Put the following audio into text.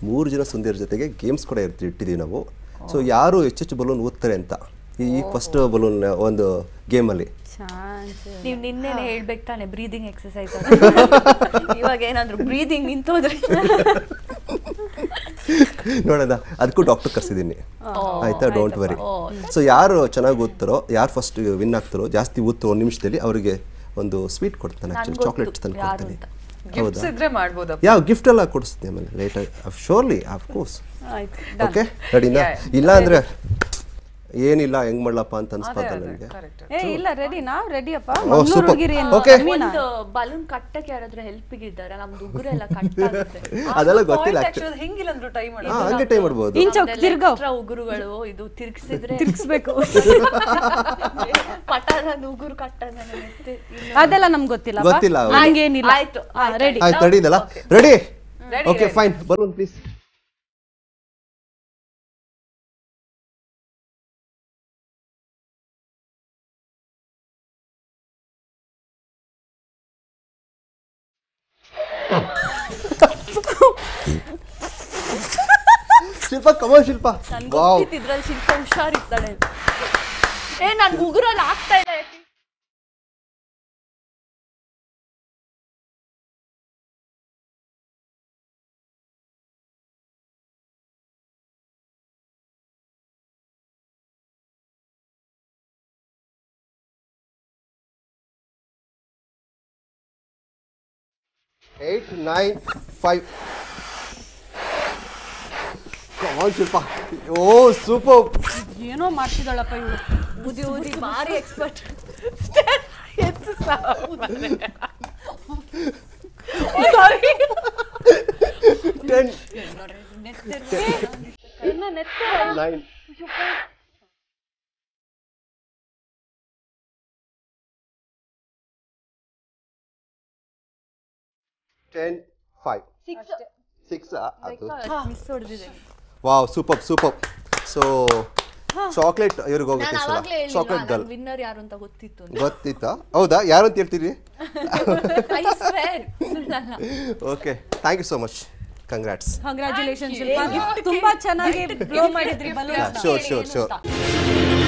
ಮೂರು ಜನ ಸುಂದಿರ ಜೊತೆಗೆ ಗೇಮ್ಸ್ ಕೂಡ ಇರ್ತಿ ಇಟ್ಟಿದ್ದೀವಿ ನಾವು ಸೊ ಯಾರು ಹೆಚ್ಚೆಚ್ಚು ಬಲೂನ್ ಓದ್ತಾರೆ ಅಂತ ಈ ಫಸ್ಟ್ ಬಲೂನ್ ಒಂದು ಗೇಮಲ್ಲಿ ಚಾನ್ಸ್ ನೀವು ನಿನ್ನೆನೆ ಹೇಳ್ಬೇಕು ತಾನೆ ಬ್ರೀದಿಂಗ್ ಎಕ್ಸಸೈಸ್ ಇವಾಗ ಏನಾದ್ರು ಬ್ರೀದಿಂಗ್ ನಿಂತೋದ್ರೆ ನೋಡೋಣ ಅದಕ್ಕೂ ಡಾಕ್ಟರ್ ಕರ್ಸಿದ್ದೀನಿ ಆಯ್ತಾ ಡೋಂಟ್ ವರಿ ಸೊ ಯಾರು ಚೆನ್ನಾಗಿ ಓದ್ತಾರೋ ಯಾರು ಫಸ್ಟ್ ವಿನ್ ಆಗ್ತಾರೋ ಜಾಸ್ತಿ ಓದ್ತಾರೋ ಒಂದು ನಿಮಿಷದಲ್ಲಿ ಅವರಿಗೆ ಒಂದು ಸ್ವೀಟ್ ಕೊಡ್ತಾನೆ ಆ್ಯಕ್ಚುಲಿ ಗೊತ್ತು ಚಾಕ್ಲೇಟ್ ತಂದು ಯಾರು ಕೊಡ್ತಾನೆ ಅಂತ. ಗಿಫ್ಟ್ಸ್ ಇದ್ರೆ ಮಾಡ್ಬೋದಪ್ಪ ಯಾವ ಗಿಫ್ಟ್ ಎಲ್ಲ ಕೊಡಿಸ್ತೀನಿ ಆಮೇಲೆ ಲೇಟಾಗಿ ಶೋರ್ಲಿ ಆಫ್ ಕೋರ್ಸ್ ಆಯ್ತು ಓಕೆ ರೆಡಿನಾ Yeah, yeah. ಇಲ್ಲ ಅಂದ್ರೆ ಏನಿಲ್ಲ ಹೆಂಗ್ ಮಾಡ್ಲಪ್ಪ ಅಂತ ಅದೇ ಅನ್ಸ್ಬಾರ್ದು ಅದೇ ನನಗೆ ಕರೆಕ್ಟ್ ಏ ಇಲ್ಲ ರೆಡಿ ನಾವ್ ರೆಡಿ ಅಪ್ಪ ಓ, ಮಂಗ್ಳೂರ್ super. ಹುಡುಗಿರಿ ಏನು Okay. ಕಮ್ಮಿನಾ? ಒಂದು ಬಲೂನ್ ಕಟ್ಟಕ್ಕೆ ಯಾರಾದ್ರೂ ಹೆಲ್ಪಿಗೆ ಇದ್ದಾರೆ ನಮ್ದು ಉಗುರೆಲ್ಲ ಕಟ್ಟಾಗುತ್ತೆ ಅದೆಲ್ಲ ಗೊತ್ತಿಲ್ಲ actually. ಆಕ್ಚುಲಿ ಹಿಂಗಿಲ್ಲ ಅಂದ್ರು ಟೈಮ್ ಹಾ ಹಂಗೆ ಟೈಮ್ ಮಾಡ್ಬೋದು ಇಂಚ್ ಹೋಗ್ ತಿರ್ಗೋ ಎಕ್ಸ್ಟ್ರಾ ಉಗುರುಗಳು ಇದು ತಿರ್ಗಿಸಿದ್ರೆ ತಿರ್ಗಿಸ್ಬೇಕು ಪಟಾರ ಉಗುರು ಕಟ್ಟದ ನೆನಪು ಇಲ್ಲ. ಅದೆಲ್ಲ ನಮ್ಗೆ ಗೊತ್ತಿಲ್ಲ ಗೊತ್ತಿಲ್ಲ ಅವ್ರಿಗೆ. ಹಂಗೇನಿಲ್ಲ ಆಯ್ತು, ಆಯ್ತು, ರೆಡಿ ಆಯ್ತು ರೆಡಿ ಇದಲ್ಲ ready Ready, okay ready. Fine balloon please Shilpa Kamal Shilpa ನನ್ಗ್ ವಾವ್ ಗೊತ್ತಿತ್ತು ಇದ್ರಲ್ಲಿ ಶಿಲ್ಪ ಹುಷಾರಿರ್ತಾಳೆ ಅಂತ. ಏ ನನ್ ಉಗುರಲ್ಲಿ ಆಗ್ತಾ ಇಲ್ಲ ಯಾಕೆ? Eight nine five Kamal Shilpa oh super ಏನೋ ಮಾಡ್ತಿದ್ದಾಳಪ್ಪ ಇವ್ರು ಊದಿ ಊದಿ ಭಾರಿ ಎಕ್ಸ್ಪರ್ಟ್ ಟೆನ್ ಇನ್ನ ನೆತ್ತ ನೈನ್ ಟೆನ್ ಫೈವ್ ಸಿಕ್ಸ್ ಅದು ಮಿಸ್ ಹೊಡೆದಿದೆ wow super super so chocolate ಇವ್ರಿಗೆ ನಾನು ಹೋಗುತ್ತೆ ಸಲ ಅವಾಗ್ಲೇ ಚಾಕ್ಲೇಟ್ ಗರ್ಲ್ ವಿನ್ನರ್ ಯಾರು ಅಂತ ಗೊತ್ತಿತ್ತು ಗೊತ್ತಿತ್ತಾ ಹೌದಾ ಯಾರು ಅಂತ ಹೇಳ್ತೀರಿ I swear okay thank you so much congrats congratulation Shilpa ತುಂಬಾ ಚೆನ್ನಾಗಿ ಬ್ಲೋ ಮಾಡಿದ್ರಿ ಬಲೂನ್ ಶೋರ್ ಶೋರ್ ಶೋರ್